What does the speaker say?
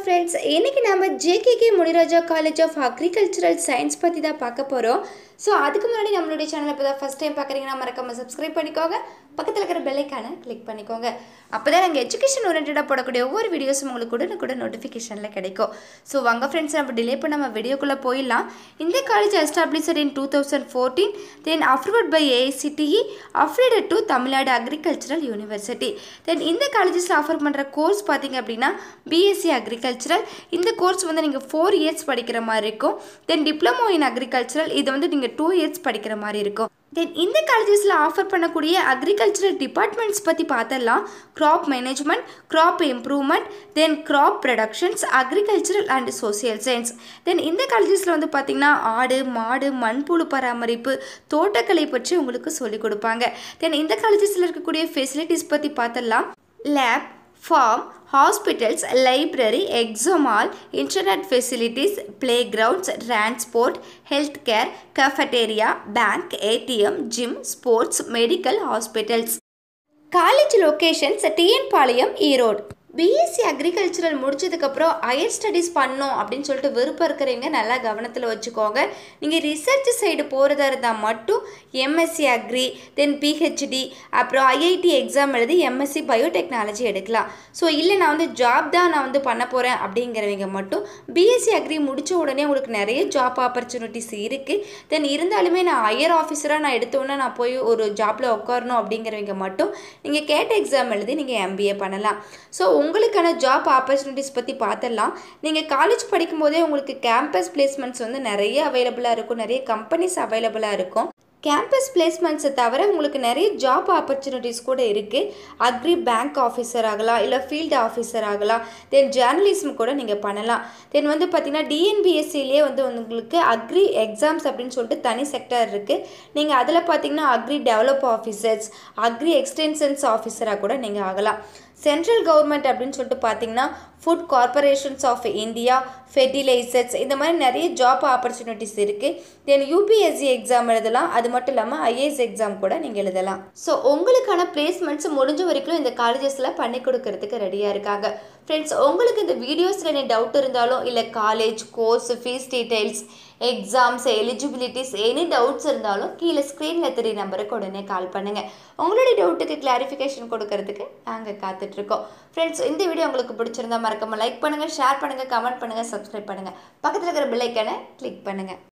friends இன்றைக்கி நம்ம JKK Muniraja college of agricultural science பற்றி தான் பார்க்க போகிறோம் ஸோ அதுக்கு முன்னாடி நம்மளுடைய சேனலை இப்போ தான் ஃபஸ்ட் டைம் பார்க்குறீங்கன்னா மறக்காம சப்ஸ்கிரைப் பண்ணிக்கோங்க பக்கத்தில் இருக்கிற பெல்லைக்கான கிளிக் பண்ணிக்கோங்க அப்போ தான் நாங்கள் எஜுகேஷன் ஓரியன்டாக போடக்கூடிய ஒவ்வொரு வீடியோஸும் உங்களுக்கு கூட கூட நோட்டிஃபிகேஷனில் கிடைக்கும் ஸோ வாங்க ஃப்ரெண்ட்ஸ் நம்ம டிலே பண்ண நம்ம வீடியோக்குள்ளே போயிடலாம் இந்த college established in two thousand fourteen then approved by AICTE affiliated to Tamil Nadu agricultural university then இந்த காலேஜஸில் ஆஃபர் பண்ணுற கோர்ஸ் பார்த்தீங்க அப்படின்னா பிஎஸ்சி அக்ரிகல்ச்சரல் இந்த கோர்ஸ் வந்து நீங்கள் ஃபோர் இயர்ஸ் படிக்கிற மாதிரி இருக்கும் தென் டிப்ளமோ இன் அக்ரிகல்ச்சரல் இது வந்து நீங்கள் டூ இயர்ஸ் படிக்கிற மாதிரி இருக்கும் தென் இந்த காலேஜஸில் ஆஃபர் பண்ணக்கூடிய அக்ரிகல்ச்சரல் டிபார்ட்மெண்ட்ஸ் பற்றி பார்த்தலாம் crop management crop improvement then crop productions agricultural and social science then இந்த காலேஜஸில் வந்து பார்த்திங்கன்னா ஆடு மாடு மண்புழு பராமரிப்பு தோட்டக்கலை பற்றி உங்களுக்கு சொல்லிக் கொடுப்பாங்க தென் இந்த காலேஜஸில் இருக்கக்கூடிய ஃபெசிலிட்டிஸ் பற்றி பார்த்தலாம் லேப் ஃபார்ம் ஹாஸ்பிட்டல்ஸ் லைப்ரரி எக்ஸாமால் internet facilities play grounds transport health care cafeteria bank ATM gym sports medical hospitals college locations TN Palayam Erode BSc agricultural முடிச்சதுக்கப்புறம் ஹையர் ஸ்டடீஸ் பண்ணோம் அப்படின்னு சொல்லிட்டு விருப்பம் இருக்கிறவங்க நல்லா கவனத்தில் வச்சுக்கோங்க நீங்கள் ரிசர்ச் சைடு போகிறதா இருந்தால் மட்டும் எம்எஸ்சி அக்ரி தென் பிஹெச்டி அப்புறம் ஐஐடி எக்ஸாம் எழுதி எம்எஸ்சி பயோடெக்னாலஜி எடுக்கலாம் ஸோ இல்லை நான் வந்து ஜாப் தான் நான் வந்து பண்ண போகிறேன் அப்படிங்கிறவங்க மட்டும் பிஎஸ்சி அக்ரி முடித்த உடனே உங்களுக்கு நிறைய ஜாப் ஆப்பர்ச்சுனிட்டிஸ் இருக்குது தென் இருந்தாலுமே நான் ஹையர் ஆஃபீஸராக நான் எடுத்தோன்னே நான் போய் ஒரு ஜாப்பில் உட்காரணும் அப்படிங்கிறவங்க மட்டும் நீங்கள் கேட்ட எக்ஸாம் எழுதி நீங்கள் எம்பிஏ பண்ணலாம் ஸோ உங்களுக்கான ஜாப் ஆப்பர்ச்சுனிட்டிஸ் பற்றி பார்த்துடலாம் நீங்கள் காலேஜ் படிக்கும்போதே உங்களுக்கு கேம்பஸ் பிளேஸ்மெண்ட்ஸ் வந்து நிறைய அவைலபிளாக இருக்கும் நிறைய கம்பெனிஸ் அவைலபிளாக இருக்கும் கேம்பஸ் பிளேஸ்மெண்ட்ஸை தவிர உங்களுக்கு நிறைய ஜாப் ஆப்பர்ச்சுனிட்டிஸ் கூட இருக்குது அக்ரி பேங்க் ஆஃபீஸர் ஆகலாம் இல்லை ஃபீல்டு ஆஃபீஸர் ஆகலாம் தென் ஜேர்னலிசம் கூட நீங்கள் பண்ணலாம் தென் வந்து பார்த்தீங்கன்னா டிஎன்பிஎஸ்சிலே வந்து உங்களுக்கு அக்ரி எக்ஸாம்ஸ் அப்படின்னு சொல்லிட்டு தனி செக்டர் இருக்குது நீங்கள் அதில் பார்த்தீங்கன்னா agri develop officers agri extensions ஆஃபீஸராக கூட நீங்கள் ஆகலாம் சென்ட்ரல் கவர்மெண்ட் அப்படின்னு சொல்லிட்டு பார்த்தீங்கன்னா food corporations of India fertilisers இந்த மாதிரி நிறைய ஜாப் ஆப்பர்ச்சுனிட்டிஸ் இருக்குது தென் யூபிஎஸ்சி எக்ஸாம் எழுதலாம் அது மட்டும் இல்லாமல் ஐஏஎஸ் எக்ஸாம் கூட நீங்கள் எழுதலாம் ஸோ உங்களுக்கான பிளேஸ்மெண்ட்ஸ் முடிஞ்ச வரைக்கும் இந்த காலேஜஸில் பண்ணி கொடுக்கறதுக்கு ரெடியாக இருக்காங்க ஃப்ரெண்ட்ஸ் உங்களுக்கு இந்த வீடியோஸில் என்ன டவுட் இருந்தாலும் இல்லை college course fees details exams eligibilities any doubts இருந்தாலும் கீழே ஸ்க்ரீனில் தெரிய நம்பருக்கு உடனே கால் பண்ணுங்கள் உங்களுடைய டவுட்டுக்கு கிளாரிஃபிகேஷன் கொடுக்கறதுக்கு நாங்கள் காத்துட்ருக்கோம் ஃப்ரெண்ட்ஸ் இந்த வீடியோ உங்களுக்கு பிடிச்சிருந்தா மறக்காமல் லைக் பண்ணுங்கள் ஷேர் பண்ணுங்கள் கமெண்ட் பண்ணுங்கள் சப்ஸ்கிரைப் பண்ணுங்கள் பக்கத்தில் இருக்கிற பெல்லைக்கானை கிளிக் பண்ணுங்கள்